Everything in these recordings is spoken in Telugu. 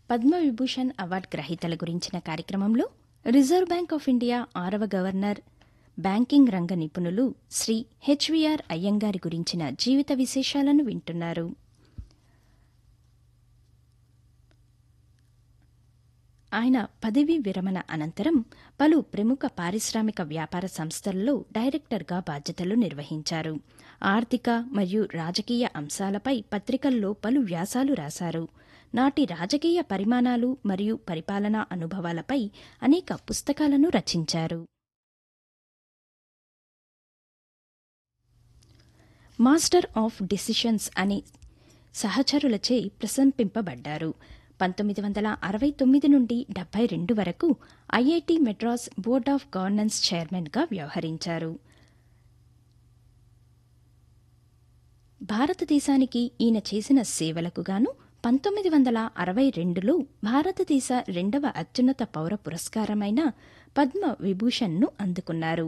పద్మవిభూషణ్ అవార్డు గ్రహీతల గురించిన కార్యక్రమంలో రిజర్వ్ బ్యాంక్ ఆఫ్ ఇండియా ఆరవ గవర్నర్ బ్యాంకింగ్ రంగ నిపుణులు శ్రీ హెచ్విఆర్ అయ్యంగారి గురించిన జీవిత విశేషాలను వింటున్నారు ఆయన పదవీ విరమణ అనంతరం పలు ప్రముఖ పారిశ్రామిక వ్యాపార సంస్థల్లో డైరెక్టర్గా బాధ్యతలు నిర్వహించారు ఆర్థిక మరియు రాజకీయ అంశాలపై పత్రికల్లో పలు వ్యాసాలు రాశారు నాటి రాజకీయ పరిమాణాలు మరియు పరిపాలనా అనుభవాలపై అనేక పుస్తకాలను రచించారు మాస్టర్ ఆఫ్ డిసిషన్స్ అనే సహచరులచే ప్రశంసింపబడ్డారు పంతొమ్మిది వందల అరవై తొమ్మిది నుండి డెబ్బై రెండు వరకు IIT Madras board of governance చైర్మన్గా వ్యవహరించారు భారతదేశానికి ఈయన చేసిన సేవలకు గాను పంతొమ్మిది వందల అరవై రెండులో భారతదేశ రెండవ అత్యున్నత పౌర పురస్కారమైన పద్మ విభూషణ్ను అందుకున్నారు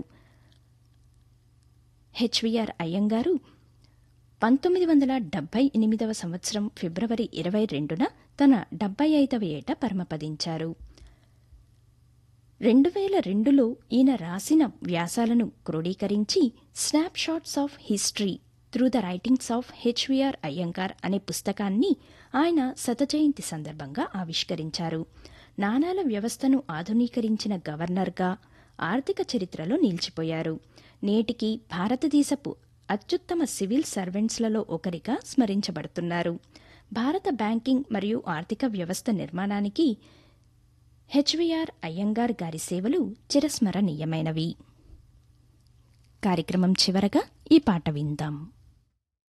హెచ్విఆర్ అయ్యంగారు పంతొమ్మిది వందల డెబ్బై ఎనిమిదవ సంవత్సరం ఫిబ్రవరి ఇరవై రెండున తన డెబ్బై ఐదవ ఏట పరమపదించారు రెండు వేల రెండులో ఈయన రాసిన వ్యాసాలను క్రోడీకరించి snapshots of history through the writings of HVR Iyengar అనే పుస్తకాన్ని ఆయన శతజయంతి సందర్భంగా ఆవిష్కరించారు నాణాల వ్యవస్థను ఆధునీకరించిన గవర్నర్గా ఆర్థిక చరిత్రలో నిలిచిపోయారు నేటికి భారతదేశపు అత్యుత్తమ సివిల్ సర్వెంట్స్లలో ఒకరిగా స్మరించబడుతున్నారు భారత బ్యాంకింగ్ మరియు ఆర్థిక వ్యవస్థ నిర్మాణానికి హెచ్విఆర్ అయ్యంగార్ గారి సేవలు చిరస్మరణీయమైనవి కార్యక్రమం చివరగా ఈ పాట విందాం